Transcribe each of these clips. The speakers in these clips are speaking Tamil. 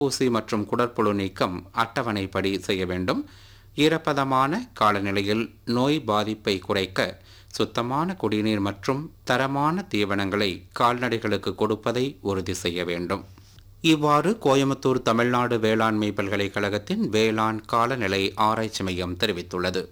ஊசி மற்றும் குடற்புழு நீக்கம் அட்டவணைப்படி செய்ய வேண்டும் ஈரப்பதமான காலநிலையில் நோய் பாதிப்பை குறைக்க சுத்தமான குடிநீர் மற்றும் தரமான தீவனங்களை கால்நடைகளுக்கு கொடுப்பதை உறுதி செய்ய வேண்டும் இவ்வாறு கோயம்புத்தூர் தமிழ்நாடு வேளாண்மை பல்கலைக்கழகத்தின் வேளாண் காலநிலை ஆராய்ச்சி மையம் தெரிவித்துள்ளது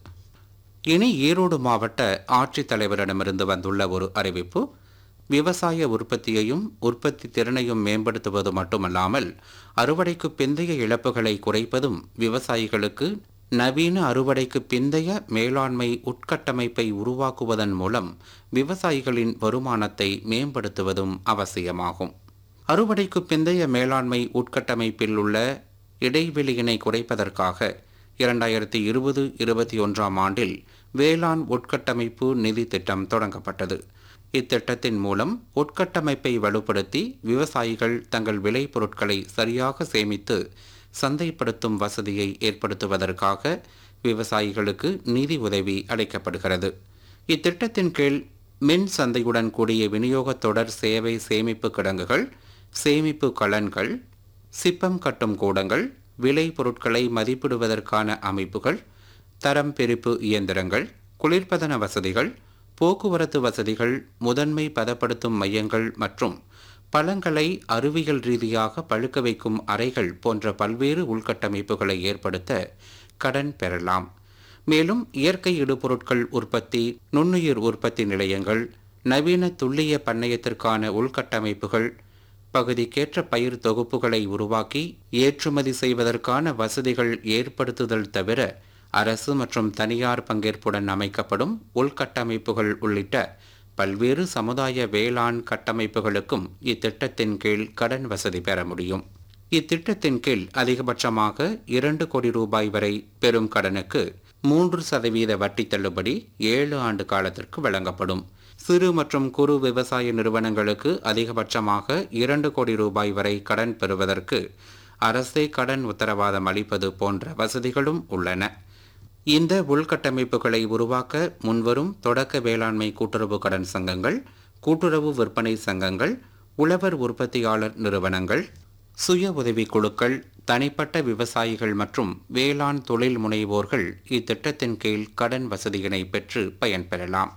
இனி ஈரோடு மாவட்ட ஆட்சித்தலைவரிடமிருந்து வந்துள்ள ஒரு அறிவிப்பு விவசாய உற்பத்தியையும் உற்பத்தி திறனையும் மேம்படுத்துவது மட்டுமல்லாமல் அறுவடைக்கு பிந்தைய இழப்புகளை குறைப்பதும் விவசாயிகளுக்கு நவீன அறுவடைக்கு பிந்தைய மேலாண்மை உட்கட்டமைப்பை உருவாக்குவதன் மூலம் விவசாயிகளின் வருமானத்தை மேம்படுத்துவதும் அவசியமாகும் அறுவடைக்கு பிந்தைய மேலாண்மை உட்கட்டமைப்பில் உள்ள இடைவெளியினை குறைப்பதற்காக இரண்டாயிரத்தி இருபது இருபத்தி ஒன்றாம் ஆண்டில் வேளாண் உட்கட்டமைப்பு நிதி திட்டம் தொடங்கப்பட்டது இத்திட்டத்தின் மூலம் உட்கட்டமைப்பை வலுப்படுத்தி விவசாயிகள் தங்கள் விளைபொருட்களை சரியாக சேமித்து சந்தைப்படுத்தும் வசதியை ஏற்படுத்துவதற்காக விவசாயிகளுக்கு நிதி உதவி அளிக்கப்படுகிறது இத்திட்டத்தின் கீழ் மின் சந்தையுடன் கூடிய விநியோக தொடர் சேவை சேமிப்பு கிடங்குகள் சேமிப்பு கலன்கள் சிப்பம் கட்டும் கூடங்கள் விளை பொருட்களை மதிப்பிடுவதற்கான அமைப்புகள் தரம் பிரிப்பு இயந்திரங்கள் குளிர்பதன வசதிகள் போக்குவரத்து வசதிகள் முதன்மை பதப்படுத்தும் மையங்கள் மற்றும் பழங்களை அறிவியல் ரீதியாக பழுக்க வைக்கும் அறைகள் போன்ற பல்வேறு உள்கட்டமைப்புகளை ஏற்படுத்த கடன் பெறலாம் மேலும் இயற்கை இடுபொருட்கள் உற்பத்தி நுண்ணுயிர் உற்பத்தி நிலையங்கள் நவீன துல்லிய பண்ணையத்திற்கான உள்கட்டமைப்புகள் பகுதிக்கேற்ற பயிர் தொகுப்புகளை உருவாக்கி ஏற்றுமதி செய்வதற்கான வசதிகள் ஏற்படுத்துதல் தவிர அரசு மற்றும் தனியார் பங்கேற்புடன் அமைக்கப்படும் உள்கட்டமைப்புகள் உள்ளிட்ட பல்வேறு சமுதாய வேளாண் கட்டமைப்புகளுக்கும் இத்திட்டத்தின் கீழ் கடன் வசதி பெற முடியும் இத்திட்டத்தின் கீழ் அதிகபட்சமாக இரண்டு கோடி ரூபாய் வரை பெறும் கடனுக்கு மூன்று சதவீத வட்டி தள்ளுபடி ஏழு ஆண்டு காலத்திற்கு வழங்கப்படும் சிறு மற்றும் குறு விவசாய நிறுவனங்களுக்கு அதிகபட்சமாக இரண்டு கோடி ரூபாய் வரை கடன் பெறுவதற்கு அரசே கடன் உத்தரவாதம் அளிப்பது போன்ற வசதிகளும் உள்ளன இந்த உள்கட்டமைப்புகளை உருவாக்க முன்வரும் தொடக்க வேளாண்மை கூட்டுறவு கடன் சங்கங்கள் கூட்டுறவு விற்பனை சங்கங்கள் உழவர் உற்பத்தியாளர் நிறுவனங்கள் சுய உதவிக் குழுக்கள் தனிப்பட்ட விவசாயிகள் மற்றும் வேளாண் தொழில் முனைவோர்கள் இத்திட்டத்தின் கீழ் கடன் வசதியினை பெற்று பயன்பெறலாம்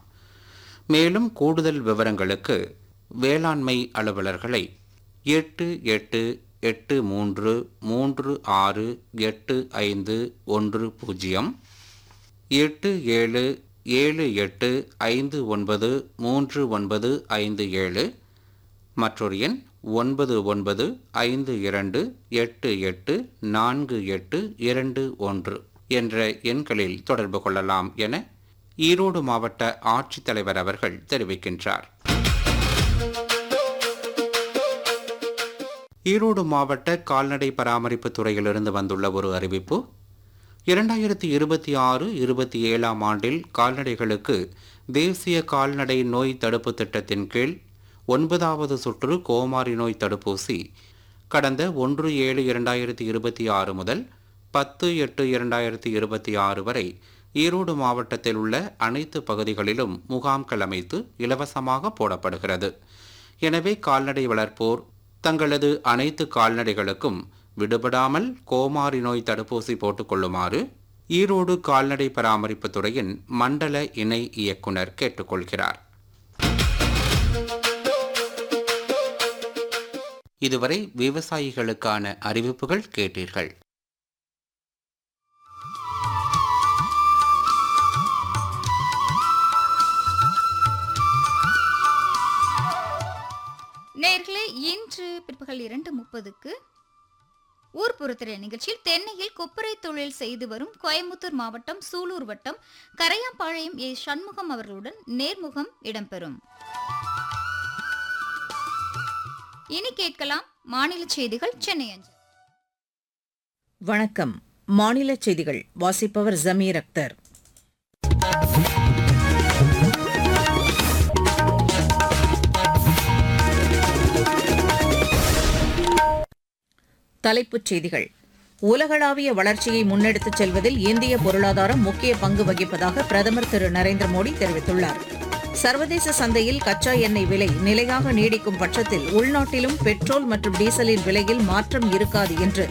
மேலும் கூடுதல் விவரங்களுக்கு வேளாண்மை அலுவலர்களை எட்டு எட்டு எட்டு மூன்று மூன்று ஆறு எட்டு ஐந்து ஒன்று பூஜ்ஜியம் எட்டு ஏழு ஏழு எட்டு ஐந்து ஒன்பது மூன்று ஒன்பது ஐந்து ஏழு மற்றொரு எண் ஒன்பது ஒன்பது ஐந்து இரண்டு எட்டு எட்டு நான்கு எட்டு இரண்டு ஒன்று என்ற எண்களில் தொடர்பு கொள்ளலாம் என ஈரோடு மாவட்ட ஆட்சித்தலைவர் அவர்கள் தெரிவிக்கின்றார் ஈரோடு மாவட்ட கால்நடை பராமரிப்பு துறையிலிருந்து வந்துள்ள ஒரு அறிவிப்பு இரண்டாயிரத்தி இருபத்தி ஆறு இருபத்தி ஏழாம் ஆண்டில் கால்நடைகளுக்கு தேசிய கால்நடை நோய் தடுப்பு திட்டத்தின் கீழ் ஒன்பதாவது சுற்று கோமாரி நோய் தடுப்பூசி கடந்த ஒன்று ஏழு இரண்டாயிரத்தி இருபத்தி ஆறு முதல் பத்து எட்டு இரண்டாயிரத்தி இருபத்தி ஆறு வரை ஈரோடு மாவட்டத்தில் உள்ள அனைத்து பகுதிகளிலும் முகாம்கள் அமைத்து இலவசமாக போடப்படுகிறது எனவே கால்நடை வளர்ப்போர் தங்களது அனைத்து கால்நடைகளுக்கும் விடுபடாமல் கோமாரி நோய் தடுப்பூசி போட்டுக்கொள்ளுமாறு ஈரோடு கால்நடை பராமரிப்பு துறையின் மண்டல இணை இயக்குனர் கேட்டுக்கொள்கிறார் இதுவரை விவசாயிகளுக்கான அறிவிப்புகள் கேட்டீர்கள் நேர்களே இன்று பிற்பகல் இரண்டு முப்பதுக்கு ஊர்ப்புறத்திரை நிகழ்ச்சியில் தென்னையில் கொப்பரை தொழில் செய்து வரும் கோயம்புத்தூர் மாவட்டம் சூலூர் வட்டம் கரையாம்பாளையம் ஏ சண்முகம் அவர்களுடன் நேர்முகம் இடம்பெறும் இனி கேட்கலாம் மாநில செய்திகள் சென்னை அஞ்சல் வணக்கம் மாநில செய்திகள் வாசிப்பவர் ஜமீர் அக்தர் தலைப்புச் செய்திகள் உலகளாவிய வளர்ச்சியை முன்னெடுத்துச் செல்வதில் இந்திய பொருளாதாரம் முக்கிய பங்கு வகிப்பதாக பிரதமர் திரு நரேந்திர மோடி தெரிவித்துள்ளார் சர்வதேச சந்தையில் கச்சா எண்ணெய் விலை நிலையாக நீடிக்கும் பட்சத்தில் உள்நாட்டிலும் பெட்ரோல் மற்றும் டீசலின் விலையில் மாற்றம் இருக்காது என்று